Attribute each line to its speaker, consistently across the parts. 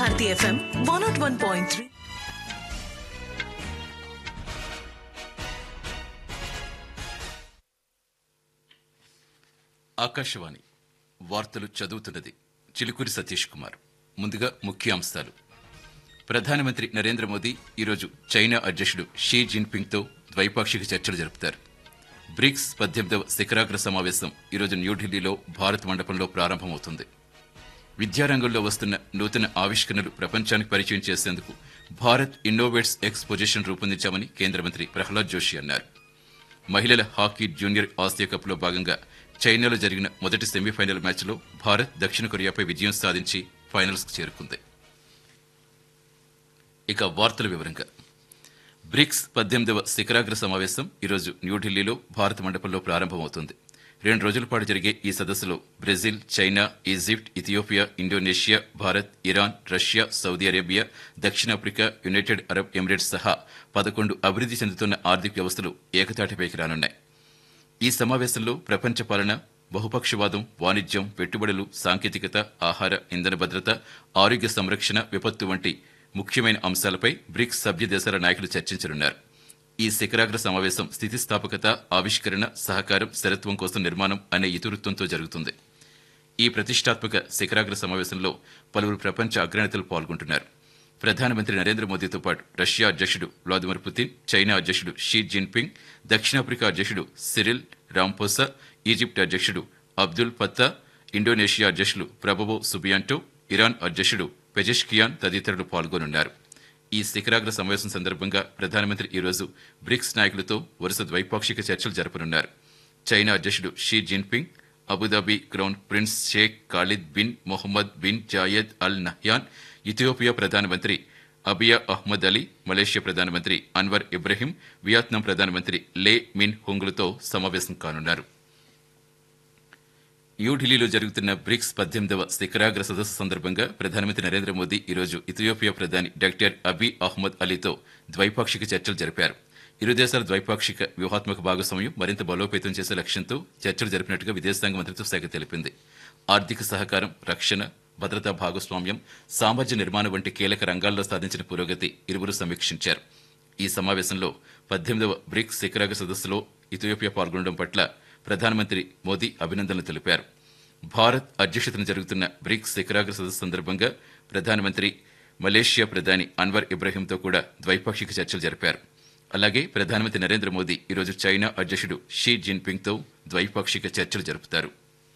Speaker 1: Bharati FM one naught one point three
Speaker 2: Akashvani వార్తలు చదువుతున్నది చిలుకూరి సతీష్ కుమార్ ముందుగా ముఖ్యాంశాలు ప్రధానమంత్రి నరేంద్ర మోదీ ఈరోజు చైనా అధ్యక్షుడు షీ జిన్పింగ్తో ద్వైపాక్షిక చర్చలు జరుపుతారు బ్రిక్స్ పద్దెనిమిదవ శిఖరాగ్ర సమావేశం ఈరోజు న్యూఢిల్లీలో భారత్ మండపంలో ప్రారంభమవుతుంది విద్యారంగంలో వస్తున్న నూతన ఆవిష్కరణలు ప్రపంచానికి పరిచయం చేసేందుకు భారత్ ఇన్నోవేట్స్ ఎక్స్పోజిషన్ రూపొందించామని కేంద్ర మంత్రి ప్రహ్లాద్ జోషి అన్నారు మహిళల హాకీ జూనియర్ ఆసియా కప్లో భాగంగా చైనాలో జరిగిన మొదటి సెమీఫైనల్ మ్యాచ్లో భారత్ దక్షిణ కొరియాపై విజయం సాధించి ఫైనల్స్కు చేరుకుంది ఇక వార్తల వివరంగా బ్రిక్స్ పద్దెనిమిదవ శిఖరాగ్ర సమావేశం ఈరోజు న్యూఢిల్లీలో భారత మండపంలో ప్రారంభమవుతుంది రెండు రోజుల పాటు జరిగే ఈ సదస్సులో Brazil China Egypt Ethiopia Indonesia Bharat Iran Russia Saudi Arabia దక్షిణాఫ్రికా యునైటెడ్ అరబ్ ఎమిరేట్స్ సహా పదకొండు అభివృద్ధి చెందుతున్న ఆర్థిక వ్యవస్థలు ఏకతాటిపైకి రానున్నాయి ఈ సమావేశంలో ప్రపంచ పాలన బహుపక్షవాదం వాణిజ్యం పెట్టుబడులు సాంకేతికత ఆహార ఇంధన భద్రత ఆరోగ్య సంరక్షణ విపత్తు వంటి ముఖ్యమైన అంశాలపై బ్రిక్స్ సభ్య దేశాల నాయకులు చర్చించనున్నారు ఈ శిఖరాగ్ర సమావేశం స్థితిస్థాపకత ఆవిష్కరణ సహకారం స్థిరత్వం కోసం నిర్మాణం అనే ఇతివృత్తంతో జరుగుతుంది ఈ ప్రతిష్టాత్మక శిఖరాగ్ర సమావేశంలో పలువురు ప్రపంచ అగ్రనేతలు పాల్గొంటున్నారు ప్రధానమంత్రి నరేంద్ర మోదీతో పాటు రష్యా అధ్యక్షుడు వ్లాదిమిర్ పుతిన్ చైనా అధ్యక్షుడు షీ జిన్పింగ్ దక్షిణాఫ్రికా అధ్యక్షుడు సిరిల్ రాంపోసా ఈజిప్ట్ అధ్యక్షుడు అబ్దుల్ ఫత్తా ఇండోనేషియా అధ్యక్షులు ప్రభబో సుబియాంటో ఇరాన్ అధ్యక్షుడు పెజెష్కియాన్ తదితరులు పాల్గొనున్నారు ఈ శిఖరాగ్ర సమావేశం సందర్భంగా ప్రధానమంత్రి ఈరోజు బ్రిక్స్ నాయకులతో వరుస ద్వైపాక్షిక చర్చలు జరపనున్నారు చైనా అధ్యక్షుడు Xi Jinping Abu Dhabi crown prince Sheikh Khalid bin Mohammed bin Zayed Al Nahyan Ethiopia ప్రధానమంత్రి అబియా అహ్మద్ అలీ మలేషియా ప్రధానమంత్రి అన్వర్ ఇబ్రహీం వియత్నాం ప్రధానమంత్రి లే మిన్ హుంగ్లతో సమావేశం కానున్నారు న్యూఢిల్లీలో జరుగుతున్న బ్రిక్స్ పద్దెనిమిదవ శిఖరాగ్ర సదస్సు సందర్భంగా ప్రధానమంత్రి నరేంద్ర మోదీ ఈరోజు ఇథియోపియా ప్రధాని డాక్టర్ అబీ అహ్మద్ అలీతో ద్వైపాక్షిక చర్చలు జరిపారు ఇరు దేశాల ద్వైపాక్షిక వ్యూహాత్మక భాగస్వామ్యం మరింత బలోపేతం చేసే లక్ష్యంతో చర్చలు జరిపినట్టుగా విదేశాంగ మంత్రిత్వ శాఖ తెలిపింది ఆర్థిక సహకారం రక్షణ భద్రతా భాగస్వామ్యం సామర్థ్య నిర్మాణం వంటి కీలక రంగాల్లో సాధించిన పురోగతి ఇరువురు సమీక్షించారు ఈ సమావేశంలో పద్దెనిమిదవ బ్రిక్స్ శిఖరాగ్ర సదస్సులో ఇథియోపియా పాల్గొనడం పట్ల ప్రధానమంత్రి మోదీ అభినందనలు తెలిపారు భారత్ అధ్యక్షతన జరుగుతున్న బ్రిక్స్ శిఖరాగ్ర సదస్సు సందర్భంగా ప్రధానమంత్రి మలేషియా ప్రధాని అన్వర్ ఇబ్రహీంతో కూడా ద్వైపాక్షిక చర్చలు జరిపారు అలాగే ప్రధానమంత్రి నరేంద్ర మోదీ ఈరోజు చైనా అధ్యక్షుడు షీ జిన్పింగ్తో ద్వైపాక్షిక చర్చలు జరుపుతారు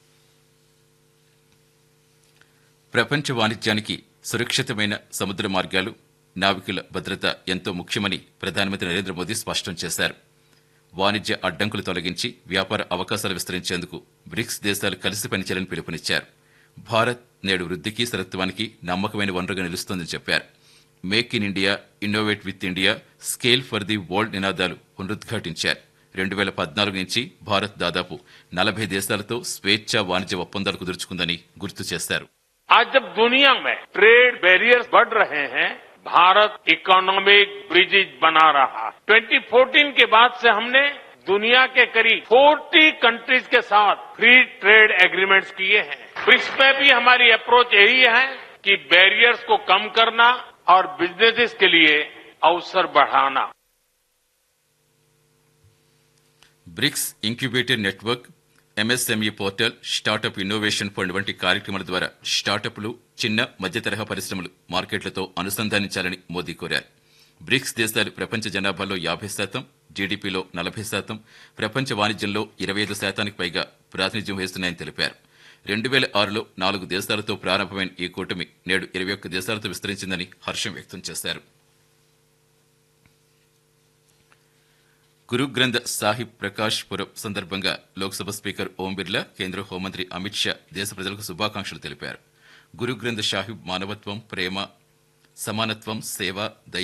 Speaker 2: ప్రపంచ వాణిజ్యానికి సురక్షితమైన సముద్ర మార్గాలు నావికుల భద్రత ఎంతో ముఖ్యమని ప్రధానమంత్రి నరేంద్ర మోదీ స్పష్టం చేశారు వాణిజ్య అడ్డంకులు తొలగించి వ్యాపార అవకాశాలు విస్తరించేందుకు బ్రిక్స్ దేశాలు కలిసి పనిచేయాలని పిలుపునిచ్చారు భారత్ నేడు వృద్ధికి స్థిరత్వానికి నమ్మకమైన వనరుగా నిలుస్తోందని చెప్పారు make in India innovate with India scale for the world నినాదాలు పునరుద్ఘాటించారు రెండు వేల పద్నాలుగు నుంచి భారత్ దాదాపు నలభై దేశాలతో స్వేచ్ఛా వాణిజ్య ఒప్పందాలు కుదుర్చుకుందని గుర్తు చేశారు
Speaker 3: आज जब दुनिया में ट्रेड बैरियर्स बढ़ रहे हैं भारत इकोनॉमिक ब्रिजेज बना रहा है 2014 के बाद से हमने दुनिया के करीब 40 कंट्रीज के साथ फ्री ट्रेड एग्रीमेंट्स किए हैं ब्रिक्स में भी हमारी अप्रोच यही है कि बैरियर्स को कम करना और बिजनेसेस के लिए अवसर बढ़ाना
Speaker 2: BRICS incubator network MSME portal startup innovation fund వంటి కార్యక్రమాల ద్వారా స్టార్టప్లు చిన్న మధ్య తరహా పరిశ్రమలు మార్కెట్లతో అనుసంధానించాలని మోదీ కోరారు బ్రిక్స్ దేశాలు ప్రపంచ జనాభాలో యాభై శాతం జీడీపీలో నలభై శాతం ప్రపంచ వాణిజ్యంలో ఇరవై ఐదు శాతానికి పైగా ప్రాతినిధ్యం వహిస్తున్నాయని తెలిపారు రెండు వేల ఆరులో నాలుగు దేశాలతో ప్రారంభమైన ఈ కూటమి నేడు ఇరవై ఒక్క దేశాలతో విస్తరించిందని హర్షం వ్యక్తం చేశారు గురు గ్రంథ సాహిబ్ ప్రకాష్ పురబ్ సందర్భంగా లోక్సభ స్పీకర్ ఓం బిర్లా కేంద్ర హోంమంత్రి అమిత్ షా దేశ ప్రజలకు శుభాకాంక్షలు తెలిపారు గురు గ్రంథ సాహిబ్ మానవత్వం ప్రేమ సమానత్వం సేవ దయ